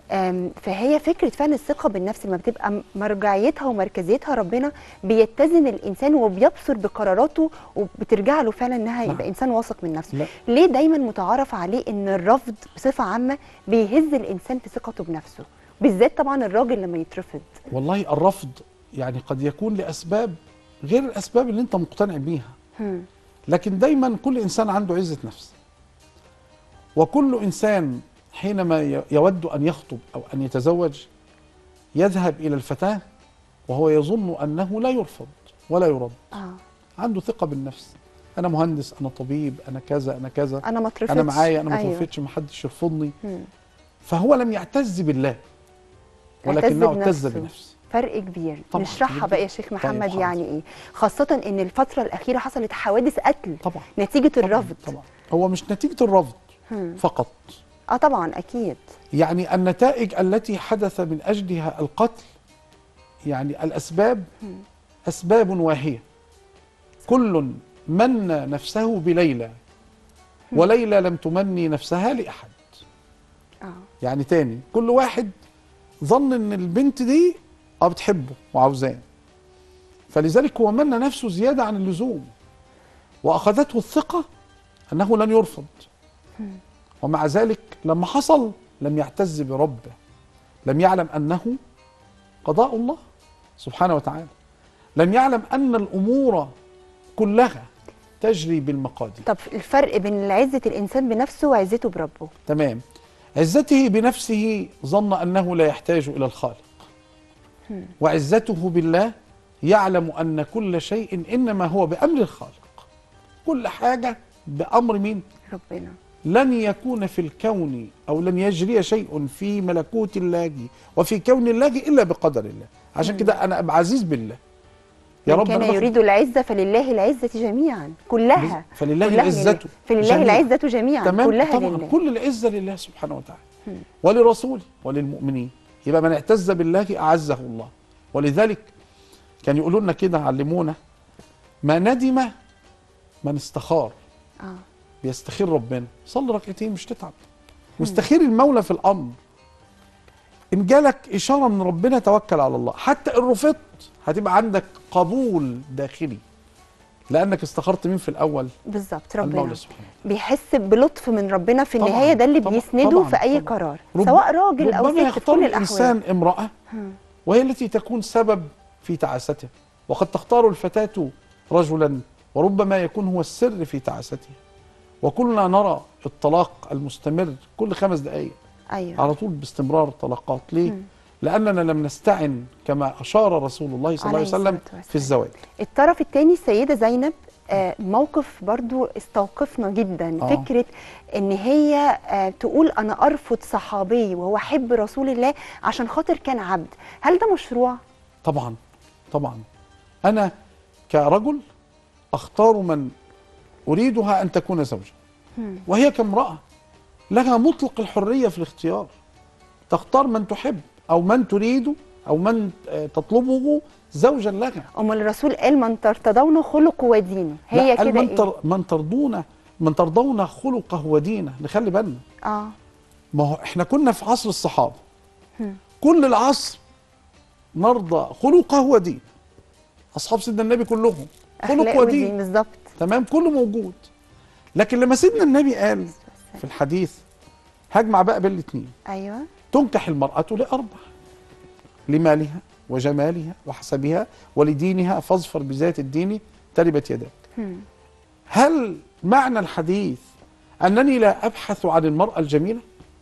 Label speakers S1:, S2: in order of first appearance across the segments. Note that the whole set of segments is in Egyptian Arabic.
S1: آم، فهي فكره فعلا الثقه بالنفس لما بتبقى م- مرجعيتها ومركزيتها ربنا بيتزن الانسان وبيبصر بقراراته وبترجع له فعلا انها
S2: نعم.
S1: يبقى انسان واثق من نفسه
S2: لا.
S1: ليه دايما متعارف عليه ان الرفض بصفه عامه بيهز الانسان في ثقته بنفسه بالذات طبعا الراجل لما يترفض
S2: والله الرفض يعني قد يكون لاسباب غير الاسباب اللي انت مقتنع بيها
S1: هم.
S2: لكن دايما كل انسان عنده عزه نفس وكل انسان حينما ي- يود ان يخطب او ان يتزوج يذهب الى الفتاه وهو يظن انه لا يرفض ولا يرد
S1: اه
S2: عنده ثقه بالنفس انا مهندس انا طبيب انا كذا انا كذا
S1: انا ما اترفضتش
S2: انا معايا انا ما
S1: أيوة.
S2: توفيتش ما حدش يرفضني
S1: هم.
S2: فهو لم يعتز بالله
S1: اعتز
S2: ولكنه اعتز
S1: بنفسه.
S2: بنفسه
S1: فرق كبير
S2: طبعاً،
S1: نشرحها
S2: جداً.
S1: بقى يا شيخ
S2: طيب،
S1: محمد
S2: حاضر.
S1: يعني ايه خاصة ان الفترة الأخيرة حصلت حوادث قتل
S2: طبعا
S1: نتيجة
S2: طبعاً،
S1: الرفض
S2: طبعا هو مش نتيجه الرفض
S1: هم.
S2: فقط
S1: اه طبعا اكيد
S2: يعني النتائج التي حدث من اجلها القتل يعني الاسباب
S1: هم.
S2: اسباب واهيه كل من نفسه بليلى وليلى لم تمني نفسها لاحد
S1: اه
S2: يعني تاني كل واحد ظن ان البنت دي اه بتحبه وعاوزاه فلذلك هو من نفسه زياده عن اللزوم واخذته الثقه انه لن يرفض ومع ذلك لما حصل لم يعتز بربه لم يعلم انه قضاء الله سبحانه وتعالى لم يعلم ان الامور كلها تجري بالمقادير
S1: طب الفرق بين عزة الإنسان بنفسه وعزته بربه
S2: تمام عزته بنفسه ظن انه لا يحتاج الى الخالق وعزته بالله يعلم ان كل شيء انما هو بامر الخالق كل حاجه بامر مين
S1: ربنا
S2: لن يكون في الكون او لن يجري شيء في ملكوت الله وفي كون الله الا بقدر الله عشان كده انا ابقى عزيز بالله يا
S1: من
S2: رب
S1: كان
S2: أنا باخد-
S1: يريد العزة فلله العزة جميعا كلها
S2: فلله
S1: كلها
S2: عزته
S1: فلله
S2: جميعا.
S1: العزة جميعا
S2: تمام
S1: كلها
S2: طبعا
S1: لله
S2: كل العزه لله سبحانه وتعالى ولرسوله وللمؤمنين يبقى من اعتز بالله اعزه الله ولذلك كان يقولوا لنا كده علمونا ما ندم من استخار
S1: اه
S2: بيستخير ربنا صلي ركعتين مش تتعب واستخير المولى في الامر ان جالك اشاره من ربنا توكل على الله حتى ان رفضت هتبقى عندك قبول داخلي لانك استخرت مين في الاول
S1: بالظبط ربنا
S2: المولى سبحانه
S1: بيحس بلطف من ربنا في
S2: طبعاً،
S1: النهاية ده اللي
S2: طبعاً،
S1: بيسنده
S2: طبعاً،
S1: في أي
S2: طبعاً.
S1: قرار
S2: رب-
S1: سواء راجل أو
S2: ربما
S1: ست في
S2: يختار
S1: كل
S2: الانسان
S1: الأحوال
S2: امراه وهي التي تكون سبب في تعاسته وقد تختار الفتاه رجلا وربما يكون هو السر في تعاسته وكلنا نرى الطلاق المستمر كل خمس دقائق
S1: أيوه
S2: على طول باستمرار طلقات ليه؟
S1: مم.
S2: لأننا لم نستعن كما أشار رسول الله صلى الله عليه
S1: عليه
S2: وسلم
S1: الصلاة
S2: في الزواج
S1: الطرف الثاني السيدة زينب آه، موقف برضو استوقفنا جدا
S2: آه.
S1: فكرة ان هي آه، تقول انا ارفض صحابي وهو حب رسول الله عشان خاطر كان عبد هل ده مشروع؟
S2: طبعا طبعا أنا كرجل أختار من أريدها أن تكون زوجا
S1: مم.
S2: وهي كامرأة لها مطلق الحرية في الاختيار تختار من تحب أو من تريد أو من آه، تطلبه زوجا لها
S1: امال الرسول قال من ترتضون خلقه ودينه هي
S2: لا، قال
S1: كده
S2: من,
S1: ايه؟
S2: تر من ترضون من ترضون خلقه ودينه نخلي بالنا
S1: اه
S2: ما هو احنا كنا في عصر الصحابه
S1: هم.
S2: كل العصر نرضى خلقه ودين اصحاب سيدنا النبي كلهم خلق
S1: اخلاق ودين
S2: ودين
S1: بالظبط
S2: تمام كله موجود لكن لما سيدنا النبي قال في الحديث هجمع بقى بين الاثنين
S1: ايوه
S2: تنكح المرأة لأربع لمالها وجمالها وحسبها ولدينها فاظفر بذات الدين تربت يداك
S1: هم.
S2: هل معنى الحديث أنني لا أبحث عن المرأة الجميلة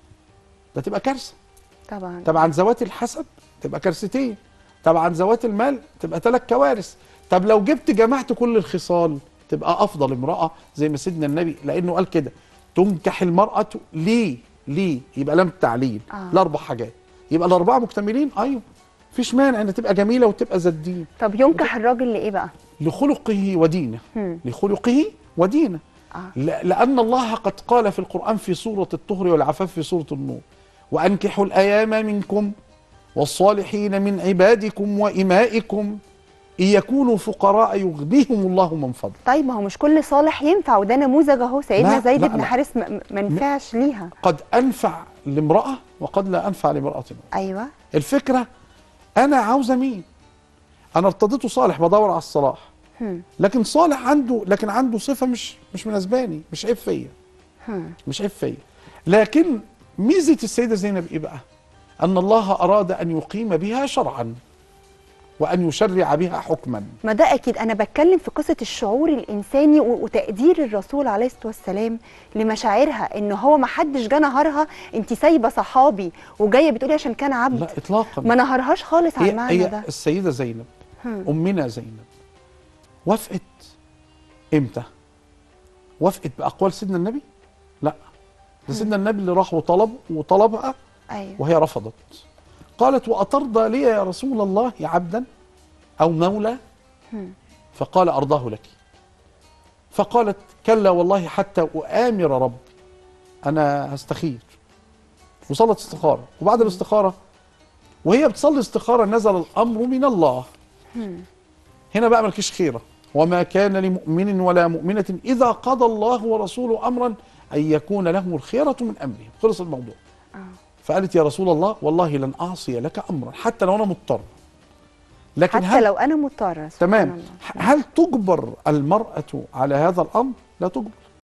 S2: ده تبقى كارثة
S1: طبعا
S2: طب عن ذوات الحسب تبقى كارثتين طب عن ذوات المال تبقى ثلاث كوارث طب لو جبت جمعت كل الخصال تبقى افضل امراه زي ما سيدنا النبي لانه قال كده تنكح المراه ليه ليه يبقى لم التعليل
S1: آه.
S2: الاربع حاجات يبقى الاربعه مكتملين ايوه مفيش مانع ان تبقى جميله وتبقى ذات دين
S1: طب ينكح الراجل لايه بقى؟
S2: لخلقه ودينه
S1: هم.
S2: لخلقه ودينه
S1: اه
S2: لا- لأن الله قد قال في القرآن في سورة الطهر والعفاف في سورة النور وأنكحوا الأيام منكم والصالحين من عبادكم وإمائكم إن يكونوا فقراء يغنيهم الله من فضله
S1: طيب ما هو مش كل صالح ينفع وده نموذج اهو سيدنا
S2: لا،
S1: زيد
S2: لا،
S1: بن
S2: لا.
S1: حارس ما- ما نفعش ليها
S2: قد أنفع لامرأة وقد لا انفع لامراه
S1: ايوه
S2: الفكره انا عاوزه مين انا ارتضيته صالح بدور على الصلاح
S1: هم.
S2: لكن صالح عنده لكن عنده صفه مش مش مناسباني مش عيب فيا
S1: هم.
S2: مش عيب فيا لكن ميزه السيده زينب ايه بقى ان الله اراد ان يقيم بها شرعا وان يشرع بها حكما
S1: ما ده اكيد انا بتكلم في قصه الشعور الانساني و- وتقدير الرسول عليه الصلاه والسلام لمشاعرها ان هو ما حدش جه نهارها انت سايبه صحابي وجايه بتقولي عشان كان عبد
S2: لا اطلاقا
S1: ما نهرهاش خالص على
S2: هي,
S1: المعنى
S2: هي
S1: ده
S2: السيده زينب
S1: هم.
S2: امنا زينب وافقت امتى وافقت باقوال سيدنا النبي لا ده سيدنا النبي اللي راح وطلب وطلبها
S1: ايوه
S2: وهي رفضت قالت وأترضى لي يا رسول الله عبدا أو مولى
S1: هم.
S2: فقال أرضاه لك فقالت كلا والله حتى أؤامر ربي أنا هستخير وصلت استخارة وبعد الاستخارة وهي بتصلي استخارة نزل الأمر من الله
S1: هم.
S2: هنا بقى ملكيش خيرة وما كان لمؤمن ولا مؤمنة إذا قضى الله ورسوله أمرا أن يكون لهم الخيرة من أمرهم خلص الموضوع
S1: آه.
S2: فقالت يا رسول الله والله لن أعصي لك أمرا حتى لو أنا مضطر لكن
S1: حتى
S2: هل
S1: لو انا مضطره سبحان
S2: تمام
S1: الله.
S2: هل تجبر المرأة على هذا الأمر لا تجبر